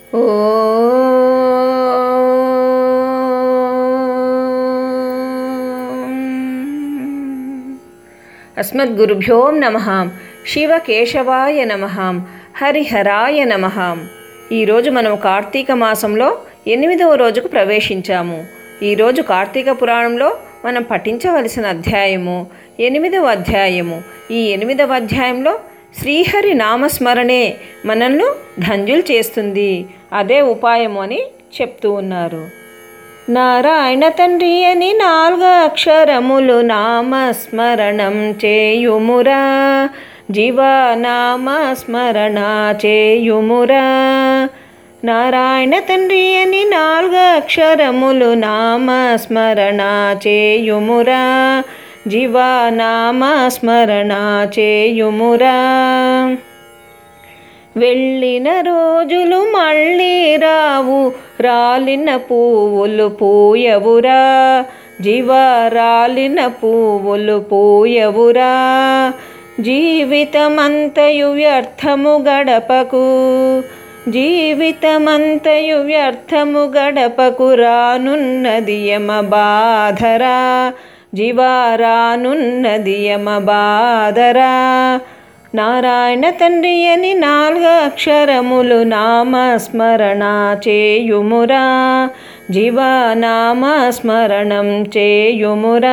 ఓ అస్మద్గురుభ్యో నమ శివకేశవాయ నమ హరిహరాయ నమ ఈరోజు మనం కార్తీక మాసంలో ఎనిమిదవ రోజుకు ప్రవేశించాము ఈరోజు కార్తీక పురాణంలో మనం పఠించవలసిన అధ్యాయము ఎనిమిదవ అధ్యాయము ఈ ఎనిమిదవ అధ్యాయంలో శ్రీహరి నామస్మరణే మనల్ని ధన్యులు చేస్తుంది అదే ఉపాయము అని చెప్తూ ఉన్నారు నారాయణ తండ్రి అని నాలుగు అక్షరములు నామస్మరణం చేయుమురా జీవనామస్మరణ చేయుమురా నారాయణ తండ్రి అని నాలుగు అక్షరములు నామస్మరణ చేయుమురా జీవనామస్మరణ చేయుమురా వెళ్ళిన రోజులు మళ్ళీ రావు రాలిన పువ్వులు పూయవురా జీవ రాలిన పువ్వులు పూయవురా జీవితమంతయు వ్యర్థము గడపకు జీవితమంతయు వ్యర్థము గడపకు రానున్నది యమ బాధరా జీవా రానున్నది యమ బాధరా నారాయణ తండ్రి అని నాలుగు అక్షరములు నామస్మరణ చేయుమురా జీవనామస్మరణం చేయుమురా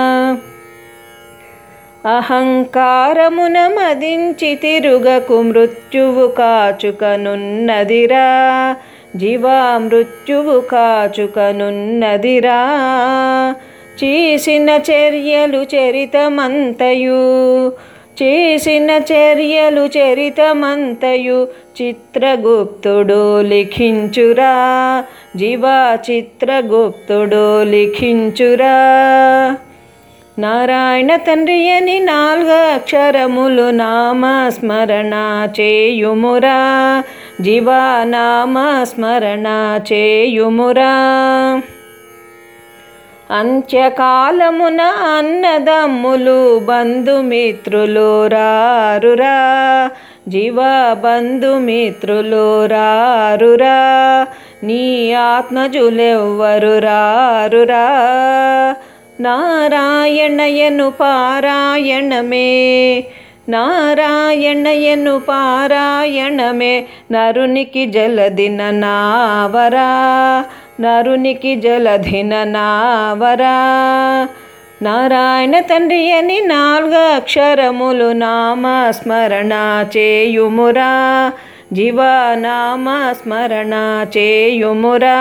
అహంకారమున మదించి తిరుగకు మృత్యువు కాచుకనున్నదిరా జీవా మృత్యువు కాచుకనున్నదిరా చేసిన చర్యలు చరితమంతయు చేసిన చర్యలు చరితమంతయు చిత్రగుప్తుడు లిఖించురా జీవా చిత్రగుప్తుడు లిఖించురా నారాయణ తండ్రి అని నాలుగు అక్షరములు నామస్మరణ చేయుమురా జీవా నామస్మరణ చేయుమురా అంత్యకాలమున అన్నదమ్ములు బంధుమిత్రులు రారురా జీవ బంధుమిత్రులు రారురా నీ ఆత్మజులెవ్వరు రారురా నారాయణయను పారాయణమే నారాయణయను పారాయణమే నరునికి జలదిన నావరా నరునికి జలధిన నావరా నారాయణ తండ్రి అని నాలుగు అక్షరములు నామస్మరణ చేయుమురా జీవ నామస్మరణ చేయుమురా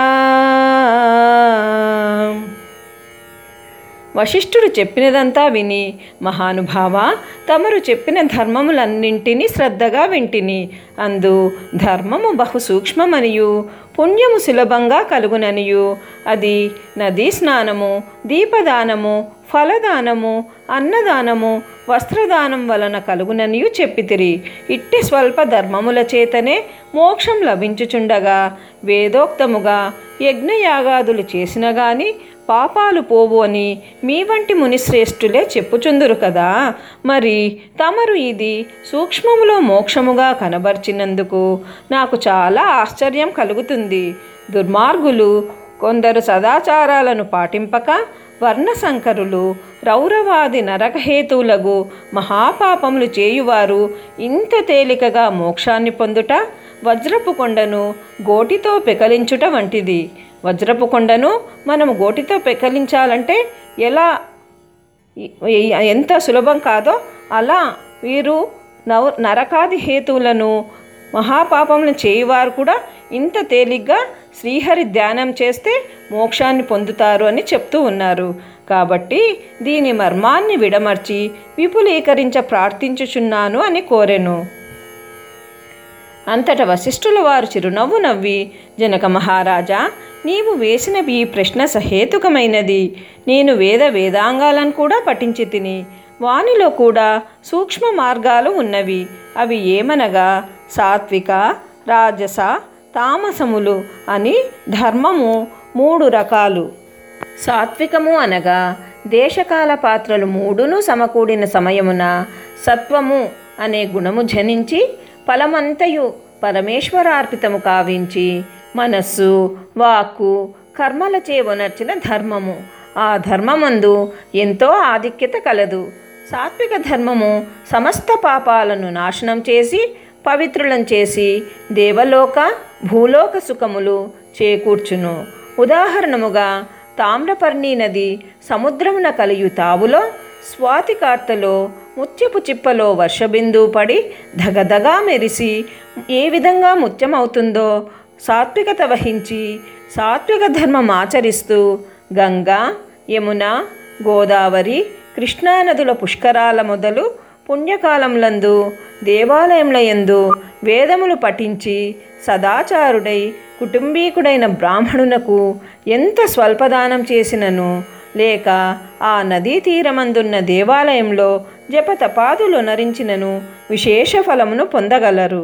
వశిష్ఠుడు చెప్పినదంతా విని మహానుభావ తమరు చెప్పిన ధర్మములన్నింటినీ శ్రద్ధగా వింటిని అందు ధర్మము బహు సూక్ష్మమనియు పుణ్యము సులభంగా కలుగుననియు అది నదీ స్నానము దీపదానము ఫలదానము అన్నదానము వస్త్రదానం వలన కలుగుననియు చెప్పితిరి ఇట్టి స్వల్ప ధర్మముల చేతనే మోక్షం లభించుచుండగా వేదోక్తముగా యజ్ఞయాగాదులు చేసిన గాని పాపాలు పోవు అని మీ వంటి మునిశ్రేష్ఠులే చెప్పుచుందురు కదా మరి తమరు ఇది సూక్ష్మములో మోక్షముగా కనబర్చినందుకు నాకు చాలా ఆశ్చర్యం కలుగుతుంది దుర్మార్గులు కొందరు సదాచారాలను పాటింపక వర్ణశంకరులు రౌరవాది నరకహేతువులకు మహాపాపములు చేయువారు ఇంత తేలికగా మోక్షాన్ని పొందుట వజ్రపు కొండను గోటితో పెకలించుట వంటిది వజ్రపు కొండను మనం గోటితో పెకలించాలంటే ఎలా ఎంత సులభం కాదో అలా వీరు నవ నరకాది హేతువులను మహాపాపములను చేయువారు కూడా ఇంత తేలిగ్గా శ్రీహరి ధ్యానం చేస్తే మోక్షాన్ని పొందుతారు అని చెప్తూ ఉన్నారు కాబట్టి దీని మర్మాన్ని విడమర్చి విపులీకరించ ప్రార్థించుచున్నాను అని కోరెను అంతట వశిష్ఠుల వారు చిరునవ్వు నవ్వి జనక మహారాజా నీవు వేసిన ఈ ప్రశ్న సహేతుకమైనది నేను వేద వేదాంగాలను కూడా పఠించి తిని వానిలో కూడా సూక్ష్మ మార్గాలు ఉన్నవి అవి ఏమనగా సాత్విక రాజస తామసములు అని ధర్మము మూడు రకాలు సాత్వికము అనగా దేశకాల పాత్రలు మూడును సమకూడిన సమయమున సత్వము అనే గుణము జనించి ఫలమంతయు పరమేశ్వరార్పితము కావించి మనస్సు వాక్కు కర్మలచే ఉనర్చిన ధర్మము ఆ ధర్మమందు ఎంతో ఆధిక్యత కలదు సాత్విక ధర్మము సమస్త పాపాలను నాశనం చేసి పవిత్రులను చేసి దేవలోక భూలోక సుఖములు చేకూర్చును ఉదాహరణముగా తామ్రపర్ణి నది సముద్రమున కలియు తావులో స్వాతి కార్తెలో ముత్యపు చిప్పలో వర్షబిందువు పడి ధగధగా మెరిసి ఏ విధంగా ముత్యమవుతుందో సాత్వికత వహించి సాత్విక ధర్మం ఆచరిస్తూ గంగా యమున గోదావరి కృష్ణానదుల పుష్కరాల మొదలు పుణ్యకాలములందు దేవాలయముల యందు వేదములు పఠించి సదాచారుడై కుటుంబీకుడైన బ్రాహ్మణునకు ఎంత స్వల్పదానం చేసినను లేక ఆ నదీ తీరమందున్న దేవాలయంలో జపతపాదులు నరించినను విశేష ఫలమును పొందగలరు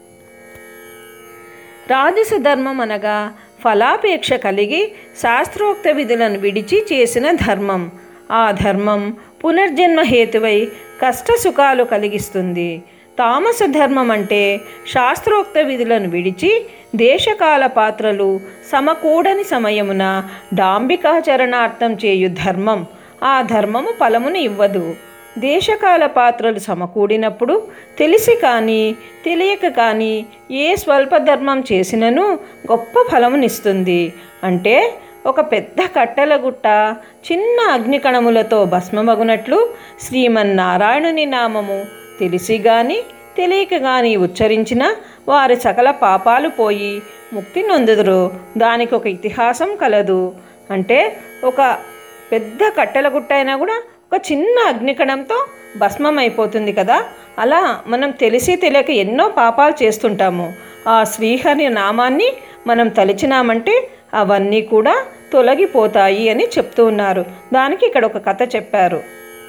రాజస ధర్మం అనగా ఫలాపేక్ష కలిగి శాస్త్రోక్త విధులను విడిచి చేసిన ధర్మం ఆ ధర్మం పునర్జన్మ హేతువై కష్ట సుఖాలు కలిగిస్తుంది తామస ధర్మం అంటే శాస్త్రోక్త విధులను విడిచి దేశకాల పాత్రలు సమకూడని సమయమున డాంబికాచరణార్థం చేయు ధర్మం ఆ ధర్మము ఫలమును ఇవ్వదు దేశకాల పాత్రలు సమకూడినప్పుడు తెలిసి కానీ తెలియక కానీ ఏ స్వల్ప ధర్మం చేసినను గొప్ప ఫలమునిస్తుంది అంటే ఒక పెద్ద కట్టెల గుట్ట చిన్న అగ్నికణములతో భస్మమగునట్లు శ్రీమన్నారాయణుని నామము తెలిసి గాని తెలియక గాని ఉచ్చరించిన వారి సకల పాపాలు పోయి ముక్తి నొందుదురు దానికి ఒక ఇతిహాసం కలదు అంటే ఒక పెద్ద కట్టెల గుట్ట అయినా కూడా ఒక చిన్న అగ్నికణంతో భస్మం అయిపోతుంది కదా అలా మనం తెలిసి తెలియక ఎన్నో పాపాలు చేస్తుంటాము ఆ శ్రీహరి నామాన్ని మనం తలిచినామంటే అవన్నీ కూడా తొలగిపోతాయి అని చెప్తూ ఉన్నారు దానికి ఇక్కడ ఒక కథ చెప్పారు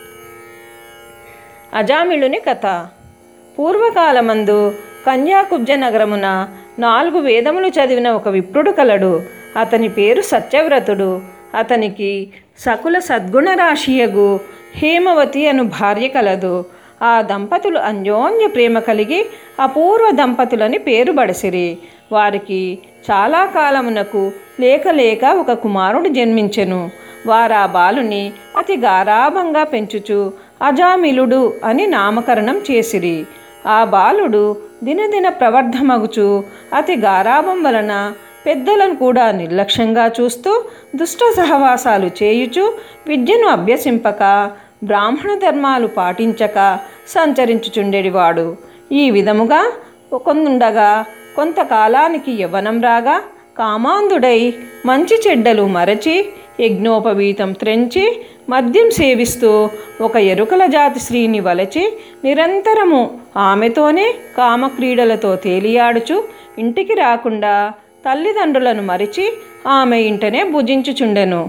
అజామిళుని కథ పూర్వకాలమందు కన్యాకుబ్జ నగరమున నాలుగు వేదములు చదివిన ఒక విప్రుడు కలడు అతని పేరు సత్యవ్రతుడు అతనికి సకుల సద్గుణరాశియగు హేమవతి అను భార్య కలదు ఆ దంపతులు అన్యోన్య ప్రేమ కలిగి అపూర్వ దంపతులని పేరు బడసిరి వారికి చాలా కాలమునకు లేక లేక ఒక కుమారుడు జన్మించెను వారా బాలుని అతి గారాభంగా పెంచుచు అజామిలుడు అని నామకరణం చేసిరి ఆ బాలుడు దినదిన ప్రవర్ధమగుచు అతి గారాభం వలన పెద్దలను కూడా నిర్లక్ష్యంగా చూస్తూ దుష్ట సహవాసాలు చేయుచు విద్యను అభ్యసింపక బ్రాహ్మణ ధర్మాలు పాటించక సంచరించుచుండేవాడు ఈ విధముగా కొందుండగా కొంతకాలానికి యవ్వనం రాగా కామాంధుడై మంచి చెడ్డలు మరచి యజ్ఞోపవీతం త్రెంచి మద్యం సేవిస్తూ ఒక ఎరుకల జాతి స్త్రీని వలచి నిరంతరము ఆమెతోనే కామక్రీడలతో తేలియాడుచు ఇంటికి రాకుండా తల్లిదండ్రులను మరిచి ఆమె ఇంటనే భుజించుచుండెను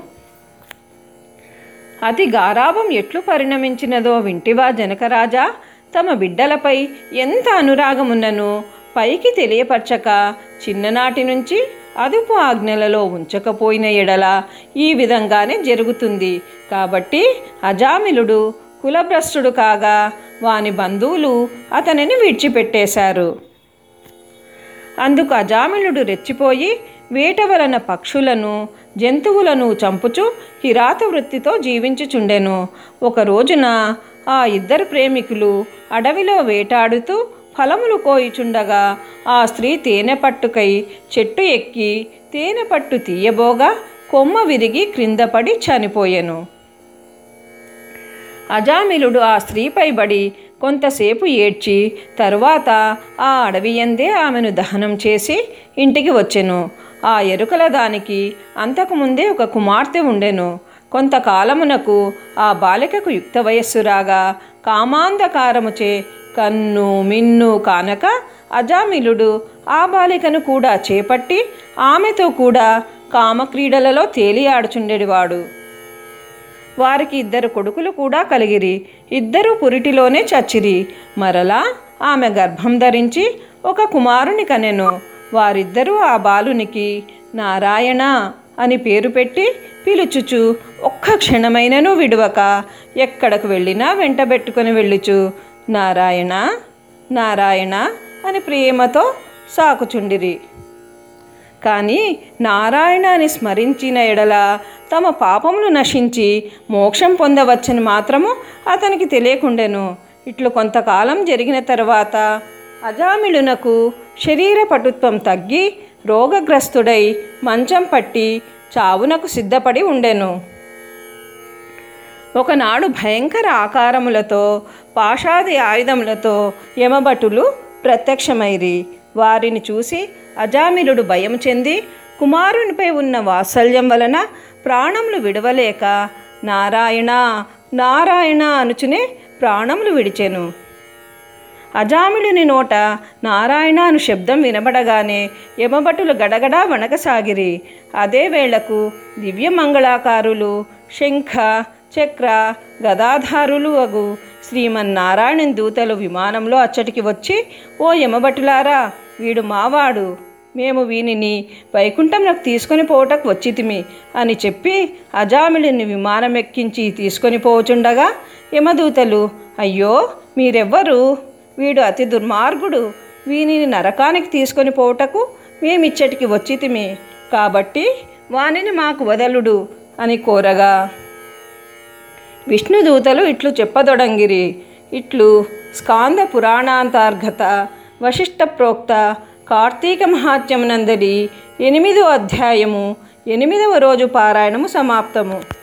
అతి గారాభం ఎట్లు పరిణమించినదో వింటివా జనకరాజా తమ బిడ్డలపై ఎంత అనురాగమున్నను పైకి తెలియపరచక చిన్ననాటి నుంచి అదుపు ఆజ్ఞలలో ఉంచకపోయిన ఎడల ఈ విధంగానే జరుగుతుంది కాబట్టి అజామిలుడు కులభ్రష్టుడు కాగా వాని బంధువులు అతనిని విడిచిపెట్టేశారు అందుకు అజామిలుడు రెచ్చిపోయి వేట వలన పక్షులను జంతువులను చంపుచు కిరాత వృత్తితో జీవించుచుండెను ఒక రోజున ఆ ఇద్దరు ప్రేమికులు అడవిలో వేటాడుతూ ఫలములు కోయిచుండగా ఆ స్త్రీ తేనె పట్టుకై చెట్టు ఎక్కి తేనె పట్టు తీయబోగా కొమ్మ విరిగి క్రిందపడి చనిపోయెను అజామిలుడు ఆ స్త్రీపై బడి కొంతసేపు ఏడ్చి తరువాత ఆ అడవి ఎందే ఆమెను దహనం చేసి ఇంటికి వచ్చెను ఆ ఎరుకల దానికి అంతకుముందే ఒక కుమార్తె ఉండెను కొంతకాలమునకు ఆ బాలికకు యుక్త వయస్సు రాగా కామాంధకారముచే కన్ను మిన్ను కానక అజామిలుడు ఆ బాలికను కూడా చేపట్టి ఆమెతో కూడా కామక్రీడలలో తేలియాడుచుండేవాడు వారికి ఇద్దరు కొడుకులు కూడా కలిగిరి ఇద్దరు పురిటిలోనే చచ్చిరి మరలా ఆమె గర్భం ధరించి ఒక కుమారుని కనెను వారిద్దరూ ఆ బాలునికి నారాయణ అని పేరు పెట్టి పిలుచుచు ఒక్క క్షణమైనను విడవక ఎక్కడకు వెళ్ళినా వెంటబెట్టుకొని వెళ్ళుచు నారాయణ నారాయణ అని ప్రేమతో సాకుచుండిరి కానీ నారాయణాన్ని స్మరించిన ఎడల తమ పాపములు నశించి మోక్షం పొందవచ్చని మాత్రము అతనికి తెలియకుండెను ఇట్లు కొంతకాలం జరిగిన తర్వాత అజామిళునకు శరీర పటుత్వం తగ్గి రోగగ్రస్తుడై మంచం పట్టి చావునకు సిద్ధపడి ఉండెను ఒకనాడు భయంకర ఆకారములతో పాషాది ఆయుధములతో యమభటులు ప్రత్యక్షమైరి వారిని చూసి అజామిలుడు భయం చెంది కుమారునిపై ఉన్న వాత్సల్యం వలన ప్రాణములు విడవలేక నారాయణ నారాయణ అనుచునే ప్రాణములు విడిచెను అజామిళుని నోట నారాయణ అను శబ్దం వినబడగానే యమభటులు గడగడా వణకసాగిరి అదే వేళకు దివ్య మంగళాకారులు శంఖ చక్ర గదాధారులు అగు శ్రీమన్నారాయణ దూతలు విమానంలో అచ్చటికి వచ్చి ఓ యమభటులారా వీడు మావాడు మేము వీనిని వైకుంఠంలోకి తీసుకొని పోవటకు వచ్చితిమి అని చెప్పి అజామిళుని విమానం ఎక్కించి తీసుకొని పోచుండగా యమదూతలు అయ్యో మీరెవ్వరు వీడు అతి దుర్మార్గుడు వీనిని నరకానికి తీసుకొని పోవటకు మేమిచ్చటికి వచ్చితిమి కాబట్టి వానిని మాకు వదలుడు అని కోరగా విష్ణుదూతలు ఇట్లు చెప్పదొడంగిరి ఇట్లు స్కాంద పురాణాంతర్గత వశిష్ట ప్రోక్త కార్తీక మహాత్యమునందలి ఎనిమిదో అధ్యాయము ఎనిమిదవ రోజు పారాయణము సమాప్తము